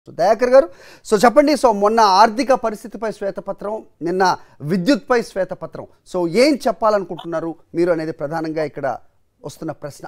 So Dayakar గారు so చెప్పండి so మొన్న ఆర్థిక పరిస్థితిపై శ్వేతపత్రం నిన్న విద్యుత్పై శ్వేతపత్రం సో ఏం చెప్పాలనుకుంటున్నారు మీరు అనేది ప్రధానంగా ఇక్కడ వస్తున్న ప్రశ్న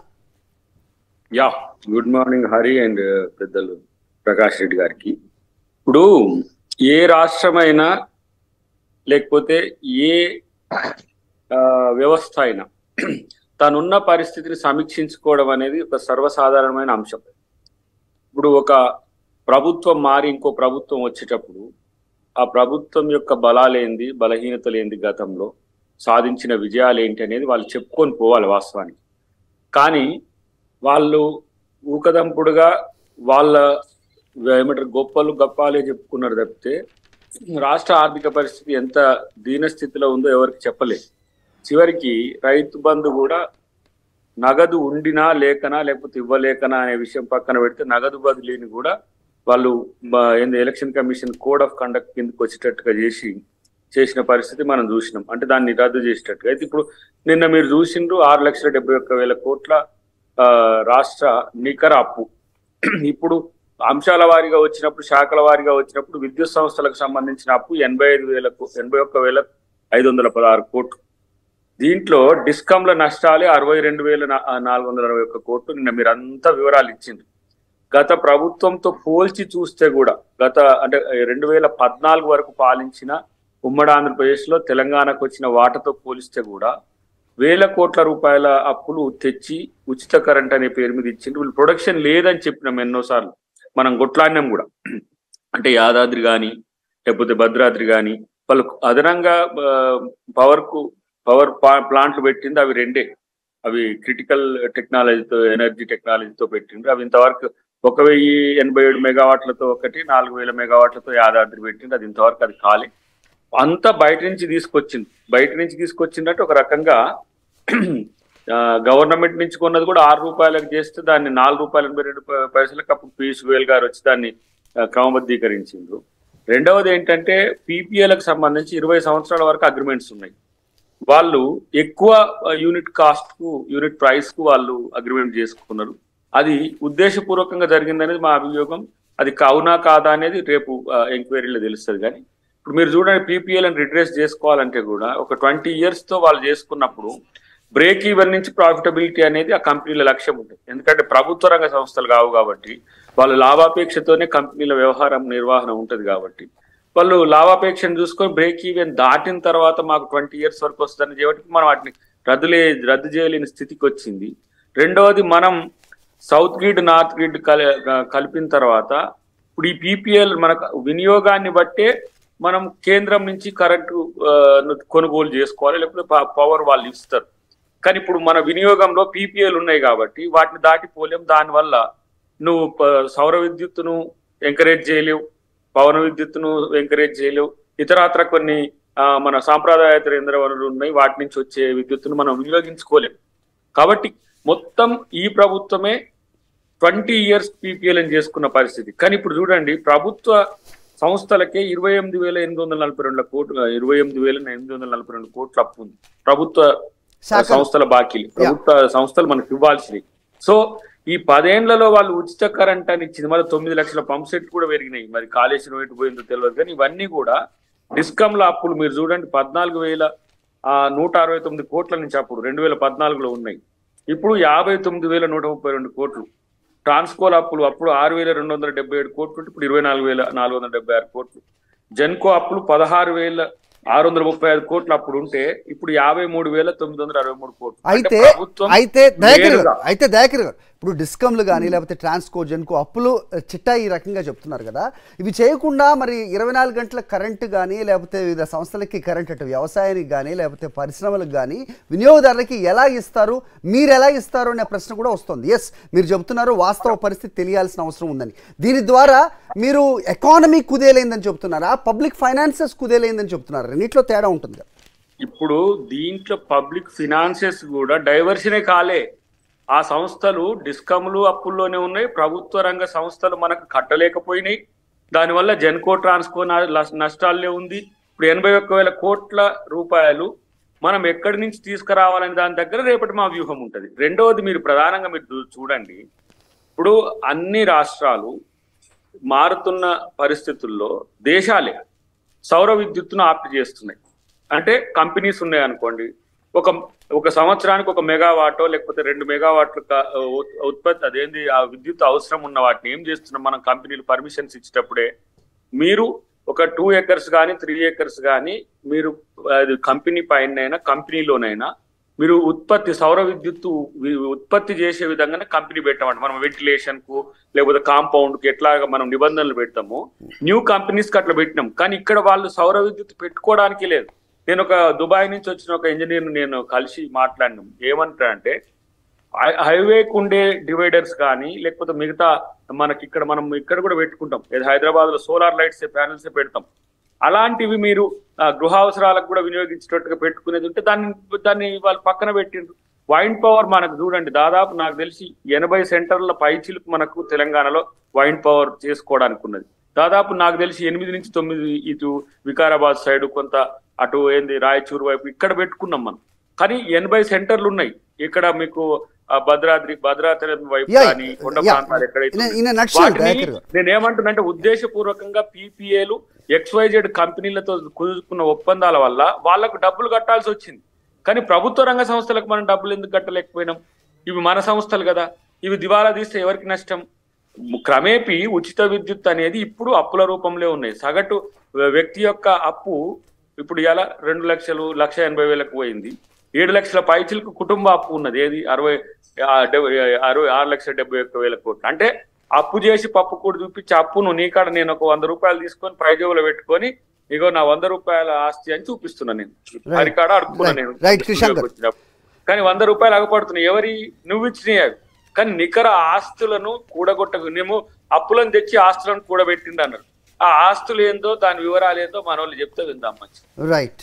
yeah good morning Hari and పెద్దలు ప్రకాష్ రెడ్డి గారికి ఇప్పుడు ఏ రాష్ట్రమైనా లేకపోతే ఏ ఆ, వ్యవస్థ అయినా తనున్న పరిస్థితిని సమీక్షించుకోవడం అనేది ఒక సర్వసాధారణమైన అంశం ఇప్పుడు ఒక ప్రభుత్వం మారి ఇంకో ప్రభుత్వం వచ్చేటప్పుడు ఆ ప్రభుత్వం యొక్క బలాలేంది బలహీనతలేంది గతంలో సాధించిన విజయాలు ఏంటి అనేది వాళ్ళు చెప్పుకొని పోవాలి వాస్తవానికి కానీ వాళ్ళు ఊకదంపుడుగా వాళ్ళ ఏమంటారు గొప్పలు గొప్పాలే చెప్పుకున్నారు తప్పితే రాష్ట్ర ఆర్థిక పరిస్థితి ఎంత దీన స్థితిలో ఉందో ఎవరికి చెప్పలేదు చివరికి రైతు బంధు కూడా నగదు ఉండినా లేకనా లేకపోతే ఇవ్వలేకనా అనే విషయం పక్కన పెడితే నగదు బదిలీని కూడా వాళ్ళు బ- ఏంది election commission code of conduct కిందకి వచ్చేటట్టుగా చేసి చేసిన పరిస్థితి మనం చూసినాం అంటే దాన్ని రద్దు చేసేటట్టుగా అయితే ఇప్పుడు నిన్న మీరు చూసిండ్రు ఆరు లక్షల డెబ్బై ఒక్క వేల కోట్ల ఆ, రాష్ట్ర నికర అప్పు ఇప్పుడు అంశాల వారీగా వచ్చినప్పుడు శాఖల వారీగా వచ్చినప్పుడు విద్యుత్ సంస్థలకు సంబంధించిన అప్పు ఎనభై ఐదు వేల ఎనభై ఒక్క వేల ఐదు వందల పదహారు కోట్లు దీంట్లో డిస్కంల నష్టాలే అరవై రెండు వేల నా- నాలుగు వందల అరవై ఒక్క కోట్లు నిన్న మీరు అంతా వివరాలు ఇచ్చిండ్రు గత ప్రభుత్వంతో పోల్చి చూస్తే కూడా గత అంటే రెండు వేల పద్నాలుగు వరకు పాలించిన ఉమ్మడి ఆంధ్రప్రదేశ్ లో తెలంగాణకు వచ్చిన వాటతో పోలిస్తే కూడా వేల కోట్ల రూపాయల అప్పులు తెచ్చి ఉచిత కరెంట్ అనే పేరు మీద ఇచ్చిండ్రు వీళ్ళు ప్రొడక్షన్ లేదని చెప్పినాం ఎన్నోసార్లు మనం కొట్లాడినాం కూడా అంటే యాదాద్రి కానీ లేకపోతే భద్రాద్రి కానీ వాళ్ళు అదనంగా పవర్ కు పవర్ ప్లాంట్లు పెట్టింది అవి రెండే అవి క్రిటికల్ టెక్నాలజీతో ఎనర్జీ టెక్నాలజీతో పెట్టిండ్రు అవి ఇంతవరకు ఒక వెయ్యి ఎనభై ఏడు మెగావాట్లతో ఒకటి నాలుగు వేల మెగావాట్లతో యాదాద్రి పెట్టిండ్రు అది ఇంతవరకు అది ఖాళీ అంతా బయట నుంచి తీసుకొచ్చింది బయట నుంచి తీసుకొచ్చిందంటే ఒక రకంగా గవర్నమెంట్ నుంచి కొన్నది కూడా ఆరు రూపాయలకు చేస్తే దాన్ని నాలుగు రూపాయల ఎనభై రెండు ప- పైసలకు అప్పుడు పీయూష్ గోయల్ గారు వచ్చి దాన్ని ఆ, క్రమబద్ధీకరించిండ్రు రెండవది ఏంటంటే పీపీఎలకు సంబంధించి ఇరవై సంవత్సరాల వరకు అగ్రిమెంట్స్ ఉన్నాయి వాళ్ళు ఎక్కువ యూనిట్ కాస్ట్ కు యూనిట్ ప్రైస్ కు వాళ్ళు అగ్రిమెంట్ చేసుకున్నారు అది ఉద్దేశపూర్వకంగా జరిగిందనేది మా అభియోగం అది కావునా కాదా అనేది రేపు ఎంక్వైరీలో తెలుస్తుంది కానీ ఇప్పుడు మీరు చూడండి పీపీఎల్ అని రిడ్రెస్ చేసుకోవాలంటే కూడా ఒక ట్వంటీ ఇయర్స్ తో వాళ్ళు చేసుకున్నప్పుడు బ్రేక్ ఈవెన్ నుంచి ప్రాఫిటబిలిటీ అనేది ఆ కంపెనీల లక్ష్యం ఉంటుంది ఎందుకంటే ప్రభుత్వ రంగ సంస్థలు కావు కాబట్టి వాళ్ళు లాభాపేక్షతోనే కంపెనీల వ్యవహారం నిర్వహణ ఉంటుంది కాబట్టి వాళ్ళు లాభాపేక్షను చూసుకొని బ్రేక్ ఈవెన్ దాటిన తర్వాత మాకు ట్వంటీ ఇయర్స్ వరకు వస్తుందని చెప్పి మనం వాటిని రద్దులే రద్దు చేయలేని స్థితికి వచ్చింది రెండవది మనం సౌత్ గ్రిడ్ నార్త్ గ్రిడ్ కల- కలిపిన తర్వాత ఇప్పుడు ఈ పీపీఎల్ మనకు వినియోగాన్ని బట్టే మనం కేంద్రం నుంచి కరెంటు ఆ, ను కొనుగోలు చేసుకోవాలి లేకపోతే పవర్ వాళ్ళు ఇస్తారు కానీ ఇప్పుడు మన వినియోగంలో పీపీఎల్ ఉన్నాయి కాబట్టి వాటిని దాటిపోలేం దానివల్ల నువ్వు ప- సౌర విద్యుత్తును ఎంకరేజ్ చేయలేవు పవన విద్యుత్తును ఎంకరేజ్ చేయలేవు ఇతరత్ర కొన్ని ఆ, మన సాంప్రదాయేతర ఇంధన వనరులు ఉన్నాయి వాటి నుంచి వచ్చే విద్యుత్తును మనం వినియోగించుకోలేం కాబట్టి మొత్తం ఈ ప్రభుత్వమే ట్వంటీ ఇయర్స్ పీపీఎల్ అని చేసుకున్న పరిస్థితి కానీ ఇప్పుడు చూడండి ప్రభుత్వ సంస్థలకే ఇరవై ఎనిమిది వేల ఎనిమిది వందల నలభై రెండు కోట్లు ఇరవై ఎనిమిది వేల ఎనిమిది వందల నలభై రెండు కోట్ల అప్పు ఉంది ప్రభుత్వ శాఖ సంస్థల బాకీలు ప్రభుత్వ సంస్థలు మనకు ఇవ్వాల్సినవి సో ఈ పదేళ్లలో వాళ్ళు ఉచిత కరెంట్ అని ఇచ్చింది మరి తొమ్మిది లక్షల పంప్ సెట్ కూడా పెరిగినాయి మరి కాళేశ్వరం ఎటు పోయిందో తెలియదు కానీ ఇవన్నీ కూడా డిస్కమ్ల అప్పులు మీరు చూడండి పద్నాలుగు వేల ఆ, నూట అరవై తొమ్మిది కోట్ల నుంచి అప్పుడు రెండు వేల పద్నాలుగులో ఉన్నాయి ఇప్పుడు యాభై తొమ్మిది వేల నూట ముప్పై రెండు కోట్లు ట్రాన్స్కోల్ అప్పులు అప్పుడు ఆరు వేల రెండు వందల డెబ్బై ఏడు కోట్లు ఉంటే ఇప్పుడు ఇరవై నాలుగు వేల నాలుగు వందల డెబ్బై ఆరు కోట్లు జెన్కో అప్పులు పదహారు వేల ఆరు వందల ముప్పై ఐదు కోట్లు అప్పుడు ఉంటే ఇప్పుడు యాభై మూడు వేల తొమ్మిది వందల అరవై మూడు కోట్లు అంటే అయితే ప్రభుత్వం అయితే దయాకర్ గారు నేరుగా అయితే దయాకర్ గారు ఇప్పుడు డిస్కమ్లు కానీ లేకపోతే ట్రాన్స్కో జెన్కో అప్పులు ఆ, చిట్టా ఈ రకంగా చెప్తున్నారు కదా ఇవి చేయకుండా మరి ఇరవై నాలుగు గంటల కరెంటు కానీ లేకపోతే వివిధ సంస్థలకి కరెంట్ అటు వ్యవసాయానికి కానీ లేకపోతే పరిశ్రమలకు కానీ వినియోగదారులకి ఎలా ఇస్తారు మీరు ఎలా ఇస్తారు అనే ప్రశ్న కూడా వస్తుంది ఎస్ మీరు చెబుతున్నారు వాస్తవ పరిస్థితి తెలియాల్సిన అవసరం ఉందని దీని ద్వారా మీరు ఎకానమీ కుదేలైందని చెప్తున్నారా పబ్లిక్ ఫైనాన్సెస్ కుదేలైందని చెప్తున్నారు రెండిట్లో తేడా ఉంటుంది కదా ఇప్పుడు దీంట్లో పబ్లిక్ ఫినాన్సెస్ కూడా డైవర్షనే కాలే ఆ సంస్థలు డిస్కమ్లు అప్పుల్లోనే ఉన్నాయి ప్రభుత్వ రంగ సంస్థలు మనకు కట్టలేకపోయినాయి దానివల్ల జెన్కో ట్రాన్స్కో నా- లస్- నష్టాలే ఉంది ఇప్పుడు ఎనభై ఒక్క వేల కోట్ల రూపాయలు మనం ఎక్కడి నుంచి తీసుకురావాలని దాని దగ్గర రేపటి మా వ్యూహం ఉంటుంది రెండవది మీరు ప్రధానంగా మీరు చూ- చూడండి ఇప్పుడు అన్ని రాష్ట్రాలు మారుతున్న పరిస్థితుల్లో దేశాలే సౌర విద్యుత్తును ఆప్ట్ చేస్తున్నాయి అంటే కంపెనీస్ ఉన్నాయి అనుకోండి ఒక ఒక సంవత్సరానికి ఒక మెగావాటో లేకపోతే రెండు మెగావాట్లు క- ఉత్- ఉత్పత్తి అదేంది ఆ విద్యుత్ అవసరం ఉన్న వాటిని ఏం చేస్తున్నాం మనం కంపెనీలు పర్మిషన్స్ ఇచ్చేటప్పుడే మీరు ఒక టూ ఏకర్స్ కానీ త్రీ ఏకర్స్ కానీ మీరు అది కంపెనీ పైన కంపెనీలోనైనా మీరు ఉత్పత్తి సౌర విద్యుత్తు వి- ఉత్పత్తి చేసే విధంగానే కంపెనీ పెట్టామంట మనం వెంటిలేషన్ కు లేకపోతే కాంపౌండ్ కి ఎట్లాగా మనం నిబంధనలు పెడతామో న్యూ కంపెనీస్ కి అట్లా పెట్టినాం కానీ ఇక్కడ వాళ్ళు సౌర విద్యుత్ పెట్టుకోవడానికి లేదు నేను ఒక దుబాయ్ నుంచి వచ్చిన ఒక ఇంజనీర్ నేను కలిసి మాట్లాడినాం ఏమంటారంటే హైవేకి ఉండే డివైడర్స్ కానీ లేకపోతే మిగతా మనకి ఇక్కడ మనం ఇక్కడ కూడా పెట్టుకుంటాం ఏది హైదరాబాద్ లో సోలార్ లైట్స్ ప్యానల్స్ పెడతాం అలాంటివి మీరు ఆ, గృహ అవసరాలకు కూడా వినియోగించేటట్టుగా పెట్టుకునేది ఉంటే దాన్ని దాన్ని వాళ్ళు పక్కన పెట్టిండ్రు వైండ్ పవర్ మనకు చూడండి దాదాపు నాకు తెలిసి ఎనభై సెంటర్ల పైచిలకు మనకు తెలంగాణలో వైండ్ పవర్ చేసుకోవడానికి ఉన్నది దాదాపు నాకు తెలిసి ఎనిమిది నుంచి తొమ్మిది ఇటు వికారాబాద్ సైడ్ కొంత అటు ఏంది రాయచూరు వైపు ఇక్కడ పెట్టుకున్నాం మనం కానీ ఎనభై సెంటర్లు ఉన్నాయి ఇక్కడ మీకు ఆ, భద్రాద్రి భద్రాచలం వైపు Yeah, కానీ కొండ yeah. ప్రాంతాలు ఎక్కడైతే In a- ఉన్నాయో. in a nutshell, వాటిని దయాకర్ గారు. నేను ఏమంటున్నానంటే ఉద్దేశపూర్వకంగా పీపీఏలు ఎక్స్వైజెడ్ కంపెనీలతో కుదుర్చుకున్న ఒప్పందాల వల్ల వాళ్ళకు డబ్బులు కట్టాల్సి వచ్చింది కానీ ప్రభుత్వ రంగ సంస్థలకు మనం డబ్బులు ఎందుకు కట్టలేకపోయినాం ఇవి మన సంస్థలు కదా ఇవి దివాలా తీస్తే ఎవరికి నష్టం క్రమేపీ ఉచిత విద్యుత్ అనేది ఇప్పుడు అప్పుల రూపంలో ఉన్నాయి సగటు వ్యక్తి యొక్క అప్పు ఇప్పుడు ఎలా రెండు లక్షలు లక్ష ఎనభై వేలకు పోయింది ఏడు లక్షల పైచిలకు కుటుంబ అప్పు ఉన్నది ఏది అరవై ఆ, డెబ్బై- అరవై ఆరు లక్షల డెబ్బై ఒక్క వేల కోట్లు అంటే అప్పు చేసి పప్పు కూడా చూపించి అప్పును నీ కాడ నేను ఒక వంద రూపాయలు తీసుకొని పైజేబులో పెట్టుకొని ఇగో నా వంద రూపాయల ఆస్తి అని చూపిస్తున్నా నేను Right. అది కాడ అడుక్కున్నా Right. నేను Right, కృషాంక్ గారు. వచ్చినప్పుడు. కానీ వంద రూపాయలు అగపడుతున్నాయి ఎవరి నువ్వు ఇచ్చినాయి అవి కానీ నికర ఆస్తులను కూడగొట్టకు మేము అప్పులను తెచ్చి ఆస్తులను కూడబెట్టిండు అన్నారు ఆ ఆస్తులు ఏందో దాని వివరాలు ఏందో మన వాళ్ళు చెప్తే విందాం మంచి రైట్